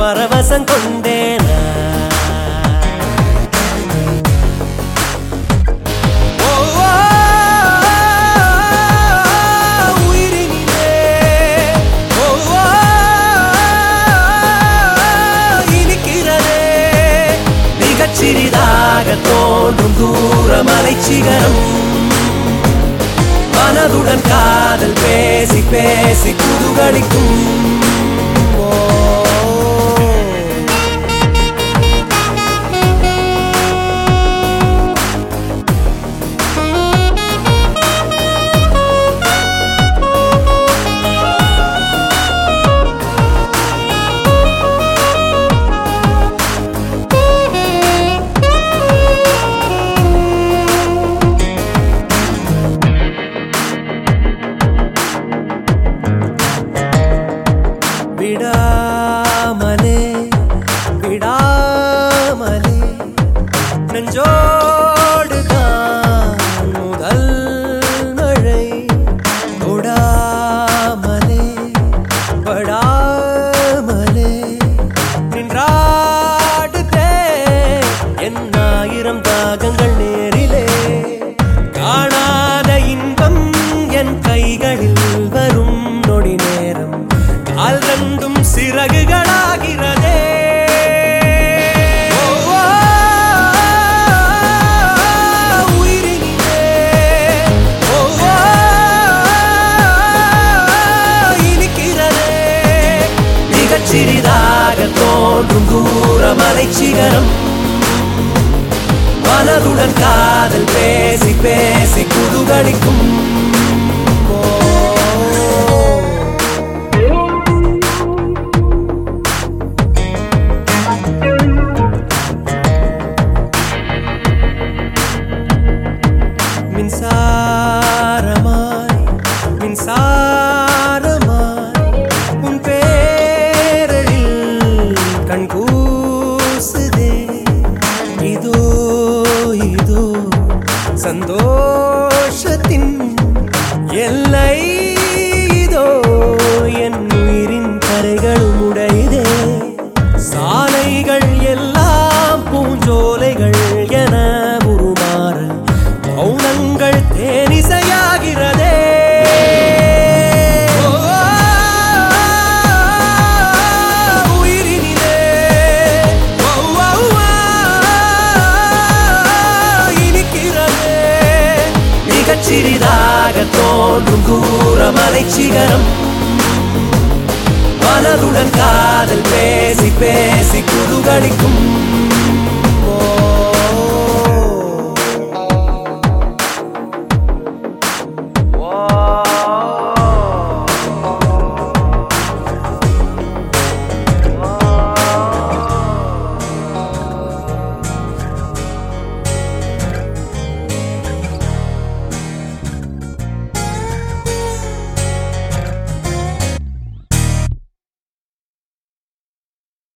பரவசம் கொண்டேனா ஓ, ஓ, உயிரினிலே. ஓ, ஓ, இனிக்கிறதே. மிகச் சிறிதாக தோன்றும் தூரமலை சிகரம் மனதுடன் காதல் பேசி பேசி குதுகலிக்கும் ஓ. விடாமலே விடாமலே நெஞ்சோடுதான் முதல் மழை தொடாமலே படாமலே நின்றாடுதே என் ஆயிரம் தாகங்கள் நேரிலே காணாத இன்பம் என் கைகளில் வரும் நொடி நேரம் கால் ரெண்டும் சிறகுகளாகிறதே ஓ, ஓ, உயிரினிலே. ஓ, ஓ, இனிக்கிறதே. மிகச் சிறிதாக தோன்றும் தூரமலை சிகரம் மனதுடன் காதல் பேசி பேசி குதுகலிக்கும் ஓ. மின்சாரமாய் மின்சாரமாய் உன் பேரழில் கண் கூசுதே இதோ இதோ சந்தோஷத்தின் எல்லை இதோ என் உயிரின் கரைகளும் உடையதே சாலைகள் எல்லாம் பூஞ்சோலைகள் என உருமாற மௌனங்கள் தேனிசையாகிறதே ஓ, உயிரினிலே. ஓ, ஓ, ஓ, இனிக்கிறதே. மிகச் சிறிதாக தோன்றும் தூரமலை சிகரம் மனதுடன் காதல் பேசி பேசி குதுகலிக்கும்